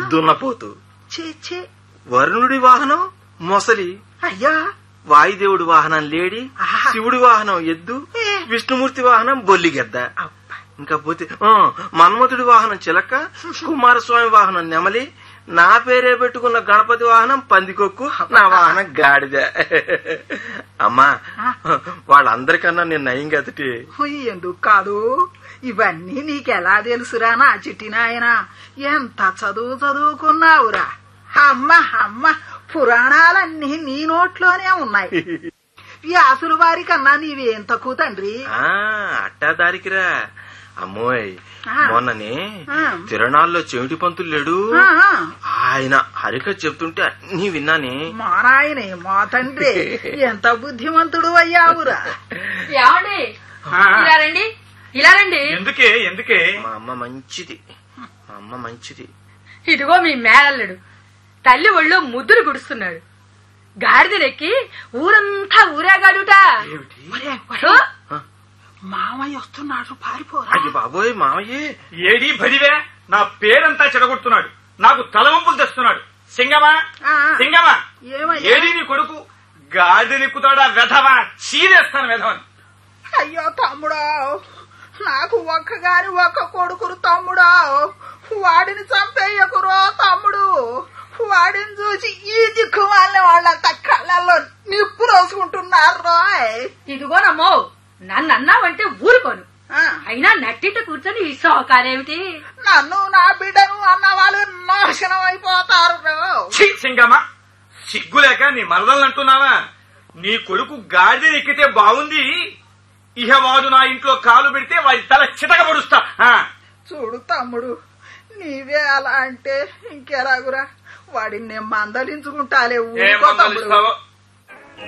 దున్నపోతు చీ చీ వరుణుడి వాహనం మొసలి అయ్యా వాయుదేవుడి వాహనం లేడి ఆహా. శివుడి వాహనం ఎద్దు ఏ. విష్ణుమూర్తి వాహనం బొల్లిగెద్ద అబ్బా. ఇంకా పోతే ఆ, మన్మథుడి వాహనం చిలక కుమారస్వామి వాహనం నెమలి నా పేరే పెట్టుకున్న గణపతి వాహనం పందికొక్కు నా వాహనం గాడిద అమ్మా వాళ్ళందరికన్నా నేను నయం కదటి హుయ్, ఎందుకు కాదు ఇవన్నీ నీకెలా తెలుసురా నా చిట్టి నాయన ఎంత చదువు చదువుకున్నావురా అమ్మ అమ్మ పురాణాలన్నీ నీ నోట్లోనే ఉన్నాయి వ్యాసుల వారి కన్నా నీవేం తక్కువ తండ్రి ఆ అట్టా దారికిరా అమ్మోయ్ ఆ. మొన్ననే ఆ. తిరణాల్లో చెవిటి పంతులు లేడు ఆ, ఆ, ఆయన హరిక చెప్తుంటే అన్నీ విన్నానే మా నాయనే మా తండ్రి ఎంత బుద్ధిమంతుడు అయ్యావురా ఏమండి ఆ. ఇలా రండి ఇలా రండి ఎందుకే ఎందుకే మా అమ్మ మంచిది మా అమ్మ మంచిది ఇదిగో మీ మేనల్లుడు తల్లి ఒళ్ళో ముద్దులు గుడుస్తున్నాడు గాడిదలెక్కి ఊరంతా ఊరేగాడుట ఏమిటి ఒరే, ఓ, ఒరే, మామయ్య వస్తున్నాడు పారిపోరా అయ్యి బాబోయ్ మావయ్యే ఏడి భదివే నా పేరంతా చెడగొడుతున్నాడు నాకు తలవంపులు తెస్తున్నాడు సింగమా ఆ, ఆ. సింగమా ఏమయ్యా? ఏడి నీ కొడుకు గాడిదెక్కుతాడా వెధవా చీరేస్తాను వెధవని అయ్యో తమ్ముడా నాకు ఒక్కగాని ఒక్క కొడుకురు తమ్ముడా వాడిని చంపేయకురో తమ్ముడు వాడిని చూసి ఈ దిక్కు వాళ్ళ వాళ్ళంతా కళ్ళల్లో నిప్పు రోసుకుంటున్నారు రోయ్ ఇదిగోనమ్మో నన్ను అన్నావంటే ఊరుకోను ఆ, అయినా నట్టిట కూర్చొని ఈ సోకాలేమిటి నన్ను నా బిడ్డను అన్న వాళ్ళు నాశనం అయిపోతారు రో. ఛీ సింగమా సిగ్గులేక నీ మరదలు అంటున్నావా నీ కొడుకు గాడిదని ఎక్కితే బాగుంది ఇహ వాడు నా ఇంట్లో కాలు పెడితే వాడి తల చితక పొడుస్తా ఆ, చూడు తమ్ముడు నీవే అలా అంటే ఇంకెలాగురా వాడిని నేను మందలించుకుంటాలే ఏం ఊరుకో తమ్ముడు మందలిస్తావో